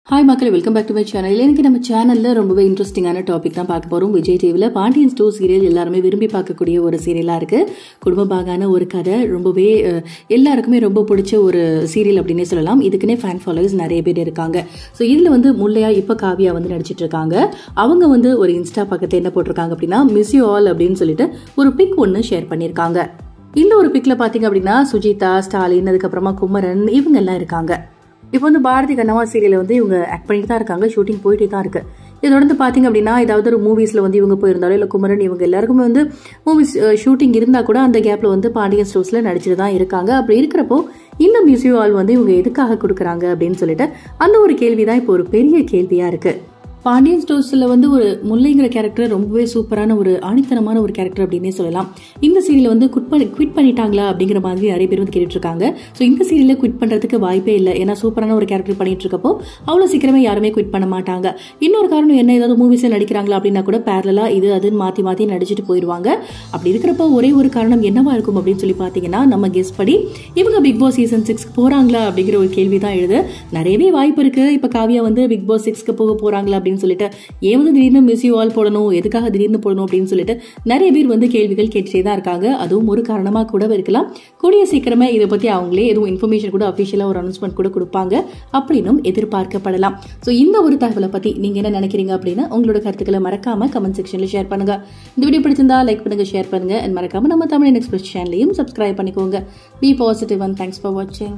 hi மக்களே welcome back to my channel எனக்கு நம்ம சேனலில் ரொம்பவே இன்ட்ரெஸ்டிங்கான டாபிக் தான் பார்க்க போகிறோம் விஜய் டிவியில் பாண்டியன் ஸ்டோர் சீரியல் எல்லாருமே விரும்பி பார்க்கக்கூடிய ஒரு சீரியலாக இருக்குது குடும்பபாகான ஒரு கதை ரொம்பவே அஹ், எல்லாருக்குமே ரொம்ப பிடிச்ச ஒரு சீரியல் அப்படின்னே சொல்லலாம் இதுக்குன்னே ஃபேன் ஃபாலோவர்ஸ் நிறைய பேர் இருக்காங்க ஸோ இதில் வந்து முல்லையா இப்போ காவியா வந்து நடிச்சிட்டு இருக்காங்க அவங்க வந்து ஒரு இன்ஸ்டா பக்கத்தில் என்ன போட்டிருக்காங்க அப்படின்னா மிஸ் யூ ஆல் அப்படின்னு சொல்லிட்டு ஒரு பிக் ஒன்று ஷேர் பண்ணியிருக்காங்க இந்த ஒரு பிக்கில் பார்த்தீங்க அப்படின்னா சுஜிதா ஸ்டாலின் அதுக்கப்புறமா குமரன் இவங்க எல்லாம் இருக்காங்க இப்போ வந்து பாரதி கண்ணம்மா சீரியலில் வந்து இவங்க ஆக்ட் பண்ணிட்டு தான் இருக்காங்க ஷூட்டிங் போயிட்டே தான் இருக்கு இது தொடர்ந்து பார்த்தீங்க அப்படின்னா ஏதாவது ஒரு மூவிஸில் வந்து இவங்க போயிருந்தாலும் இல்லை குமரன் இவங்க எல்லாருக்குமே வந்து மூவிஸ் ஷூட்டிங் இருந்தால் கூட அந்த கேப்பில் வந்து பாண்டியன் ஸ்டோர்ஸில் நடிச்சுட்டு தான் இருக்காங்க அப்படி இருக்கிறப்போ இந்த மியூசியம் ஆல் வந்து இவங்க எதுக்காக கொடுக்குறாங்க அப்படின்னு சொல்லிட்டு அந்த ஒரு கேள்வி தான் இப்போ ஒரு பெரிய கேள்வியாக இருக்குது பாண்டியன் ஸ்டோர்ஸில் வந்து ஒரு முல்லைங்கிற கேரக்டர் ரொம்பவே சூப்பரான ஒரு ஆணித்தனமான ஒரு கேரக்டர் அப்படின்னே சொல்லலாம் இந்த சீரியல் வந்து குட் பண்ணி குவிட் பண்ணிட்டாங்களா அப்படிங்கிற மாதிரி நிறைய பேர் வந்து கேட்டுட்டு இருக்காங்க ஸோ இந்த சீரியலில் குவிட் பண்ணுறதுக்கு வாய்ப்பே இல்லை ஏன்னா சூப்பரான ஒரு கேரக்டர் பண்ணிட்டு இருக்கப்போ அவ்வளோ சீக்கிரமே யாருமே குவிட் பண்ண மாட்டாங்க இன்னொரு காரணம் என்ன ஏதாவது மூவிஸில் நடிக்கிறாங்களா அப்படின்னா கூட பேரலாக இது அதுன்னு மாற்றி மாற்றி நடிச்சிட்டு போயிடுவாங்க அப்படி இருக்கிறப்போ ஒரே ஒரு காரணம் என்னவா இருக்கும் அப்படின்னு சொல்லி பார்த்தீங்கன்னா நம்ம கெஸ் படி இவங்க பிக் பாஸ் சீசன் சிக்ஸ்க்கு போகிறாங்களா அப்படிங்கிற ஒரு கேள்வி தான் எழுது நிறையவே வாய்ப்பு இருக்கு இப்போ காவியா வந்து பிக் பாஸ் சிக்ஸ்க்கு போக போகிறாங்களா அப்படின்னு சொல்லிட்டு ஏன் வந்து திடீர்னு மிஸ் யூ ஆல் போடணும் எதுக்காக திடீர்னு போடணும் அப்படின்னு சொல்லிட்டு நிறைய பேர் வந்து கேள்விகள் கேட்டுட்டே தான் இருக்காங்க அதுவும் ஒரு காரணமாக கூட இருக்கலாம் கூடிய சீக்கிரமே இதை பற்றி அவங்களே எதுவும் இன்ஃபர்மேஷன் கூட அஃபிஷியலாக ஒரு அனௌன்ஸ்மெண்ட் கூட கொடுப்பாங்க அப்படின்னும் எதிர்பார்க்கப்படலாம் ஸோ இந்த ஒரு தகவலை பற்றி நீங்கள் என்ன நினைக்கிறீங்க அப்படின்னா உங்களோட கருத்துக்களை மறக்காம கமெண்ட் செக்ஷனில் ஷேர் பண்ணுங்க இந்த வீடியோ பிடிச்சிருந்தா லைக் பண்ணுங்க ஷேர் பண்ணுங்க and மறக்காம நம்ம தமிழ் எக்ஸ்பிரஸ் சேனலையும் சப்ஸ்கிரைப் பண்ணிக்கோங்க be positive and thanks for வாட்சிங்